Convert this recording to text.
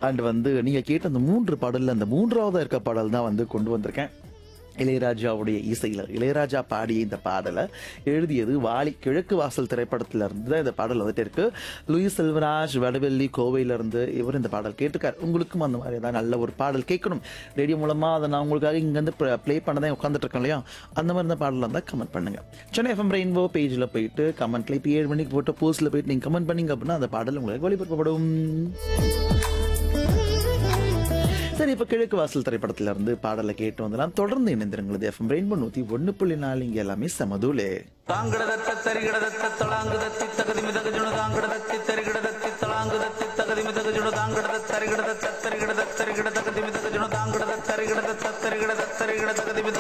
and வந்து நீங்க கேட்ட அந்த மூன்று பாடல்ல அந்த மூன்றாவதா இருக்க பாடல் தான் வந்து கொண்டு வந்திருக்கேன் இளையராஜாவுடைய இசையில இளையராஜா பாடிய இந்த பாடலை எழுதியது வாலி கிழக்கு வாசல் திரைப்படத்துல இருந்து தான் இந்த பாடல் வந்துட்டு இருக்கு லூயிஸ் செல்வராஜ் வடவெள்ளி கோவையில இருந்து இவர் இந்த பாடல் கேட்டிருக்காரு உங்களுக்கும் அந்த மாதிரி ஏதாவது நல்ல ஒரு பாடல் கேட்கணும் ரேடியோ மூலமா அதை நான் உங்களுக்காக இங்க இருந்து ப்ளே பண்ணதான் உட்காந்துட்டு இருக்கேன் இல்லையா அந்த மாதிரி இந்த பாடல் இருந்தால் கமெண்ட் பண்ணுங்க சென்னை எஃப்எம் ரெயின்போ பேஜ்ல போயிட்டு கமெண்ட்ல இப்போ ஏழு மணிக்கு போட்டு போஸ்ட்ல போயிட்டு நீங்க கமெண்ட் பண்ணீங்க அப்படின்னா அந்த பாடல் உங்களுக்கு ஒளிபரப்பப்படும் சரி இப்ப கிழக்கு வாசல் திரைப்படத்துல இருந்து பாடலை கேட்டு வந்தலாம் தொடர்ந்து இணைந்திருங்களது எஃப்எம் ரெயின்போ நூத்தி ஒன்னு புள்ளி நாலு இங்க எல்லாமே சமதூலே தாங்கிடதத்த தரிகிடதத்த தளாங்குதத்தி தகதி மிதகஜுணு தாங்கிடதத்தி தரிகிடதத்தி தளாங்குதத்தி தகதி மிதகஜுணு தாங்கிடத தரிகிடத தரிகிடத தரிகிட தகதி மிதகஜுணு தாங்கிடத தரிகிடத தரிகிடத தரிகிட தகதி மித